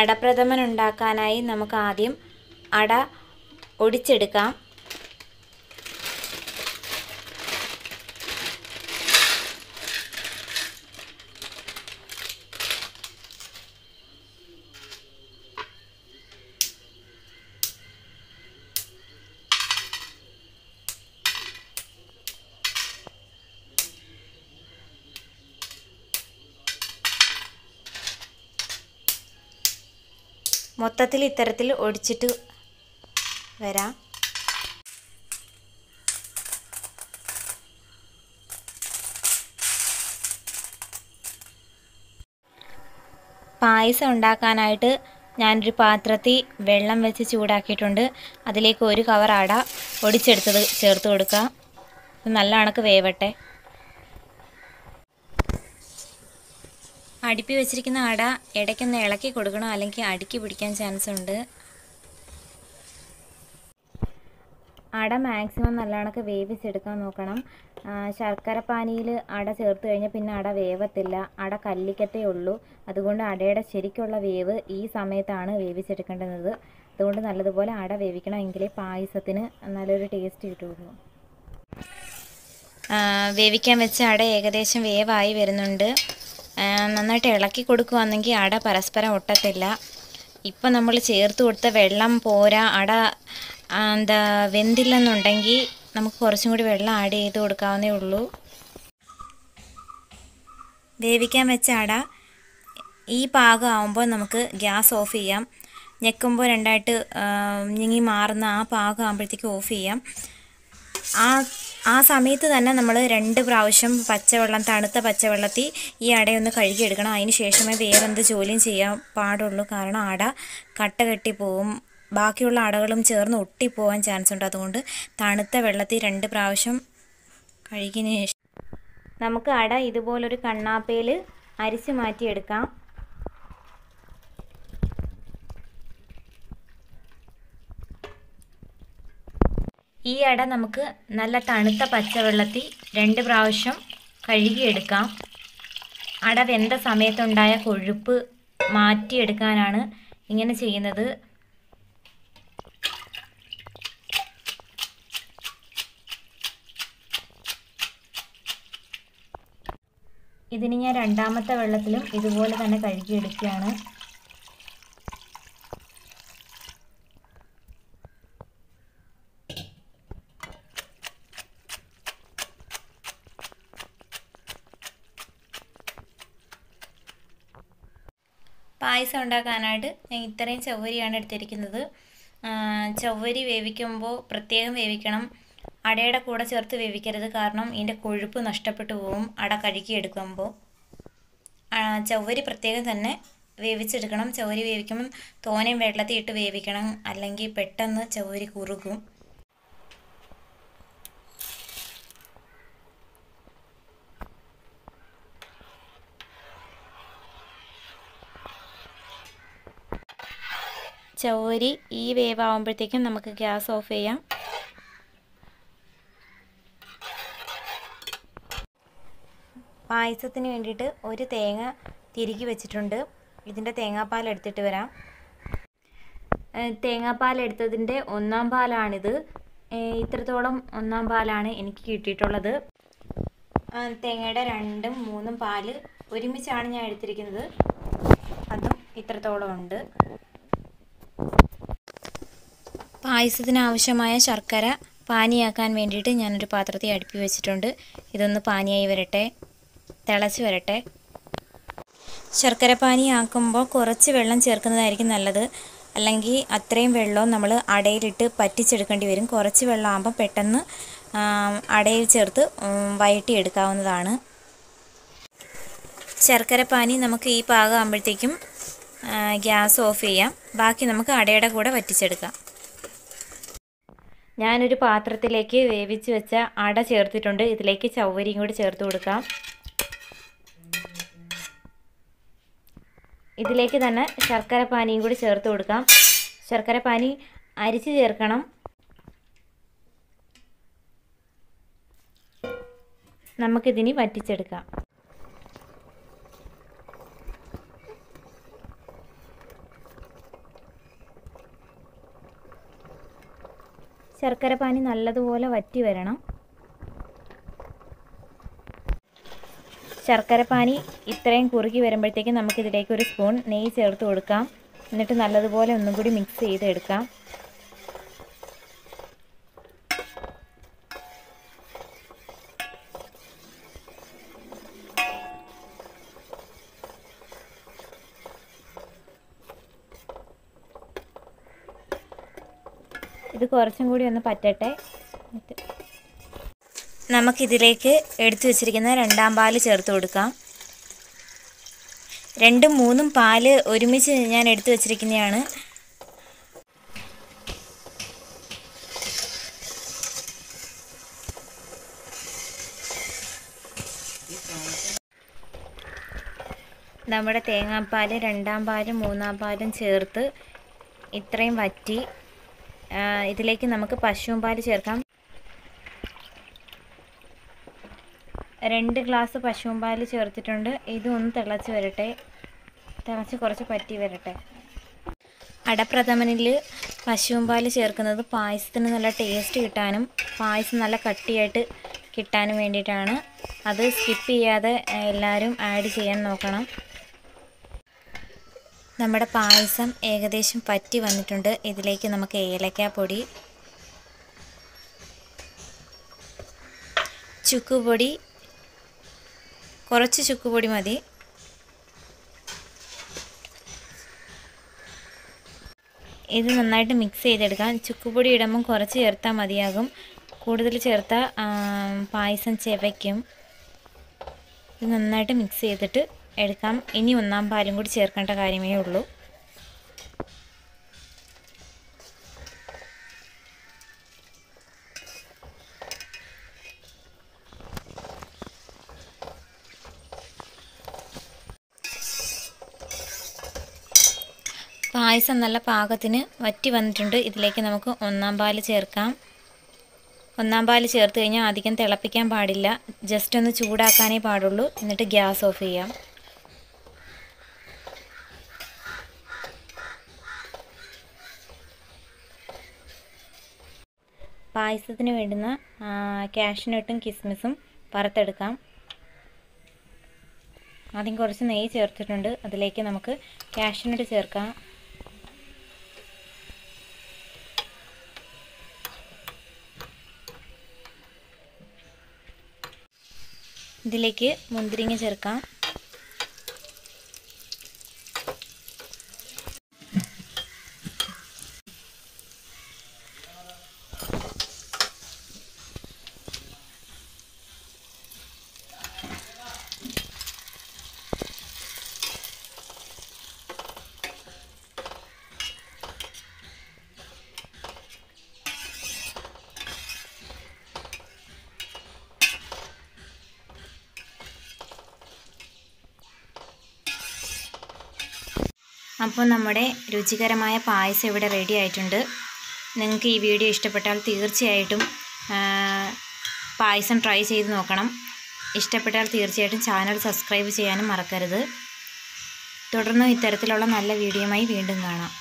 അടപ്രഥമൻ ഉണ്ടാക്കാനായി നമുക്ക് ആദ്യം അട ഒടിച്ചെടുക്കാം മൊത്തത്തിൽ ഇത്തരത്തിൽ ഒടിച്ചിട്ട് വരാം പായസം ഉണ്ടാക്കാനായിട്ട് ഞാനൊരു പാത്രത്തിൽ വെള്ളം വെച്ച് ചൂടാക്കിയിട്ടുണ്ട് അതിലേക്ക് ഒരു കവർ അട ഒടിച്ചെടുത്തത് ചേർത്ത് കൊടുക്കുക ഇത് നല്ല കണക്ക് വേവട്ടെ അടുപ്പി വെച്ചിരിക്കുന്ന അട ഇടയ്ക്കൊന്ന് ഇളക്കി കൊടുക്കണം അല്ലെങ്കിൽ അടുക്കി പിടിക്കാൻ ചാൻസ് ഉണ്ട് അട മാക്സിമം നല്ല കണക്ക് വേവിച്ചെടുക്കാൻ നോക്കണം ആ, ശർക്കര പാനിയിൽ അട ചേർത്ത് കഴിഞ്ഞാൽ പിന്നെ അട വേവത്തില്ല അട കല്ലിക്കത്തേ ഉള്ളൂ അതുകൊണ്ട് അടയുടെ ശരിക്കുള്ള വേവ് ഈ സമയത്താണ് വേവിച്ചെടുക്കേണ്ടുന്നത് അതുകൊണ്ട് നല്ലതുപോലെ അട വേവിക്കണം എങ്കിലേ പായസത്തിന് നല്ലൊരു ടേസ്റ്റ് കിട്ടുള്ളൂ ആ, വേവിക്കാൻ വെച്ച അട ഏകദേശം വേവായി വരുന്നുണ്ട് ആ, നന്നായിട്ട് ഇളക്കി കൊടുക്കുകയാണെങ്കിൽ അട പരസ്പരം ഒട്ടത്തില്ല ഇപ്പം നമ്മൾ ചേർത്ത് കൊടുത്ത വെള്ളം പോരാ അട ആ, എന്താ വെന്തില്ലെന്നുണ്ടെങ്കിൽ നമുക്ക് കുറച്ചും കൂടി വെള്ളം ആഡ് ചെയ്ത് കൊടുക്കാവുന്നേ ഉള്ളൂ വേവിക്കാൻ വെച്ച അട ഈ പാകം ആവുമ്പോൾ നമുക്ക് ഗ്യാസ് ഓഫ് ചെയ്യാം ഞെക്കുമ്പോൾ രണ്ടായിട്ട് ആ, ഞെങ്ങി മാറുന്ന ആ പാകം ആകുമ്പോഴത്തേക്ക് ഓഫ് ചെയ്യാം ആ ആ സമയത്ത് തന്നെ നമ്മൾ രണ്ട് പ്രാവശ്യം പച്ചവെള്ളം തണുത്ത പച്ചവെള്ളത്തിൽ ഈ അടയൊന്ന് കഴുകിയെടുക്കണം അതിന് ശേഷമേ വേറെ എന്ത് ജോലിയും ചെയ്യാൻ പാടുള്ളൂ കാരണം അട കട്ട കെട്ടി പോവും ബാക്കിയുള്ള അടകളും ചേർന്ന് ഒട്ടിപ്പോവാൻ ചാൻസ് ഉണ്ട് അതുകൊണ്ട് തണുത്ത വെള്ളത്തിൽ രണ്ട് പ്രാവശ്യം കഴുകിയതിന് ശേഷം നമുക്ക് അട ഇതുപോലൊരു കണ്ണാപ്പയിൽ അരിച്ച് മാറ്റിയെടുക്കാം ഈ അട നമുക്ക് നല്ല തണുത്ത പച്ചവെള്ളത്തിൽ രണ്ട് പ്രാവശ്യം കഴുകിയെടുക്കാം അട വെന്ത സമയത്തുണ്ടായ കൊഴുപ്പ് മാറ്റിയെടുക്കാനാണ് ഇങ്ങനെ ചെയ്യുന്നത് ഇതിന് ഞാൻ രണ്ടാമത്തെ വെള്ളത്തിലും ഇതുപോലെ തന്നെ കഴുകിയെടുക്കുകയാണ് പായസം ഉണ്ടാക്കാനായിട്ട് ഞാൻ ഇത്രയും ചവ്വരിയാണ് എടുത്തിരിക്കുന്നത് ആ, ചവ്വരി വേവിക്കുമ്പോൾ പ്രത്യേകം വേവിക്കണം അടയുടെ കൂടെ ചേർത്ത് വേവിക്കരുത് കാരണം ഇതിൻ്റെ കൊഴുപ്പ് നഷ്ടപ്പെട്ടു പോകും അട കഴുകിയെടുക്കുമ്പോൾ ആ, ചവ്വരി പ്രത്യേകം തന്നെ വേവിച്ചെടുക്കണം ചവ്വരി വേവിക്കുമ്പം തോനെയും വെള്ളത്തിൽ ഇട്ട് വേവിക്കണം അല്ലെങ്കിൽ പെട്ടെന്ന് ചവ്വരി കുറുകും ചവ്വരി ഈ വേവാകുമ്പോഴത്തേക്കും നമുക്ക് ഗ്യാസ് ഓഫ് ചെയ്യാം പായസത്തിന് വേണ്ടിയിട്ട് ഒരു തേങ്ങ തിരുകി വെച്ചിട്ടുണ്ട് ഇതിൻ്റെ തേങ്ങാപ്പാൽ എടുത്തിട്ട് വരാം ഏഹ് തേങ്ങാപ്പാൽ എടുത്തതിൻ്റെ ഒന്നാം പാലാണിത് ഏഹ് ഇത്രത്തോളം ഒന്നാം പാലാണ് എനിക്ക് കിട്ടിയിട്ടുള്ളത് ആ, തേങ്ങയുടെ രണ്ടും മൂന്നും പാല് ഒരുമിച്ചാണ് ഞാൻ എടുത്തിരിക്കുന്നത് അതും ഇത്രത്തോളം ഉണ്ട് പായസത്തിന് ആവശ്യമായ ശർക്കര പാനിയാക്കാൻ വേണ്ടിയിട്ട് ഞാനൊരു പാത്രത്തിൽ അടുപ്പി വെച്ചിട്ടുണ്ട് ഇതൊന്ന് പാനിയായി വരട്ടെ തിളച്ച് വരട്ടെ ശർക്കര പാനി ആക്കുമ്പോൾ കുറച്ച് വെള്ളം ചേർക്കുന്നതായിരിക്കും നല്ലത് അല്ലെങ്കിൽ അത്രയും വെള്ളവും നമ്മൾ അടയിലിട്ട് പറ്റിച്ചെടുക്കേണ്ടി വരും കുറച്ച് വെള്ളമാകുമ്പോൾ പെട്ടെന്ന് ആ, അടയിൽ ചേർത്ത് ഉം, വഴറ്റിയെടുക്കാവുന്നതാണ് ശർക്കര പാനി നമുക്ക് ഈ പാകം ആകുമ്പോഴത്തേക്കും ഗ്യാസ് ഓഫ് ചെയ്യാം ബാക്കി നമുക്ക് അടയുടെ കൂടെ വറ്റിച്ചെടുക്കാം ഞാനൊരു പാത്രത്തിലേക്ക് വേവിച്ച് വെച്ച അട ചേർത്തിട്ടുണ്ട് ഇതിലേക്ക് ചവ്വരിയും കൂടി ചേർത്ത് കൊടുക്കാം ഇതിലേക്ക് തന്നെ ശർക്കര പാനിയും കൂടി ചേർത്ത് കൊടുക്കാം ശർക്കര പാനി അരിച്ച് ചേർക്കണം നമുക്കിതിനി വറ്റിച്ചെടുക്കാം ശർക്കര പാനി നല്ലതുപോലെ വറ്റി വരണം ശർക്കര പാനി ഇത്രയും കുറുകി വരുമ്പോഴത്തേക്കും നമുക്കിതിലേക്ക് ഒരു സ്പൂൺ നെയ്യ് ചേർത്ത് കൊടുക്കാം എന്നിട്ട് നല്ലതുപോലെ ഒന്നും കൂടി മിക്സ് ചെയ്തെടുക്കാം ഇത് കുറച്ചും കൂടി ഒന്ന് പറ്റട്ടെ എന്നിട്ട് നമുക്കിതിലേക്ക് എടുത്തു വച്ചിരിക്കുന്ന രണ്ടാം പാല് ചേർത്ത് കൊടുക്കാം രണ്ടും മൂന്നും പാല് ഒരുമിച്ച് ഞാൻ എടുത്തു വച്ചിരിക്കുന്നതാണ് നമ്മുടെ തേങ്ങാപ്പാൽ രണ്ടാം പാലും മൂന്നാം പാലും ചേർത്ത് ഇത്രയും വറ്റി ആ, ഇതിലേക്ക് നമുക്ക് പശുവും പാല് ചേർക്കാം രണ്ട് ഗ്ലാസ് പശുവും പാല് ചേർത്തിട്ടുണ്ട് ഇതും ഒന്ന് തിളച്ച് വരട്ടെ തിളച്ച് കുറച്ച് പറ്റി വരട്ടെ അടപ്രഥമനിൽ പശുവും പാല് ചേർക്കുന്നത് പായസത്തിന് നല്ല ടേസ്റ്റ് കിട്ടാനും പായസം നല്ല കട്ടിയായിട്ട് കിട്ടാനും വേണ്ടിയിട്ടാണ് അത് സ്കിപ്പ് ചെയ്യാതെ ഏഹ്, എല്ലാവരും ആഡ് ചെയ്യാൻ നോക്കണം നമ്മുടെ പായസം ഏകദേശം പറ്റി വന്നിട്ടുണ്ട് ഇതിലേക്ക് നമുക്ക് ഏലക്കാപ്പൊടി ചുക്കുപൊടി കുറച്ച് ചുക്കുപൊടി മതി ഇത് നന്നായിട്ട് മിക്സ് ചെയ്തെടുക്കാം ചുക്കുപൊടി ഇടുമ്പം കുറച്ച് ചേർത്താൽ മതിയാകും കൂടുതൽ ചേർത്താൽ പായസം ചെവയ്ക്കും ഇത് നന്നായിട്ട് മിക്സ് ചെയ്തിട്ട് എടുക്കാം ഇനി ഒന്നാം പാലും കൂടി ചേർക്കേണ്ട കാര്യമേ ഉള്ളൂ പായസം നല്ല പാകത്തിന് വറ്റി വന്നിട്ടുണ്ട് ഇതിലേക്ക് നമുക്ക് ഒന്നാം പാല് ചേർക്കാം ഒന്നാം പാല് ചേർത്ത് കഴിഞ്ഞാൽ അധികം തിളപ്പിക്കാൻ പാടില്ല ജസ്റ്റ് ഒന്ന് ചൂടാക്കാനേ പാടുള്ളൂ എന്നിട്ട് ഗ്യാസ് ഓഫ് ചെയ്യാം പായസത്തിന് വേണ്ടുന്ന കാഷ്നട്ടും കിസ്മിസും വറുത്തെടുക്കാം ആദ്യം കുറച്ച് നെയ്യ് ചേർത്തിട്ടുണ്ട് അതിലേക്ക് നമുക്ക് കാഷ്നട്ട് ചേർക്കാം ഇതിലേക്ക് മുന്തിരിങ്ങ ചേർക്കാം അപ്പോൾ നമ്മുടെ രുചികരമായ പായസം ഇവിടെ റെഡി ആയിട്ടുണ്ട് നിങ്ങൾക്ക് ഈ വീഡിയോ ഇഷ്ടപ്പെട്ടാൽ തീർച്ചയായിട്ടും ആ, പായസം ട്രൈ ചെയ്ത് നോക്കണം ഇഷ്ടപ്പെട്ടാൽ തീർച്ചയായിട്ടും ചാനൽ സബ്സ്ക്രൈബ് ചെയ്യാനും മറക്കരുത് തുടർന്ന് ഇത്തരത്തിലുള്ള നല്ല വീഡിയോയുമായി വീണ്ടും കാണാം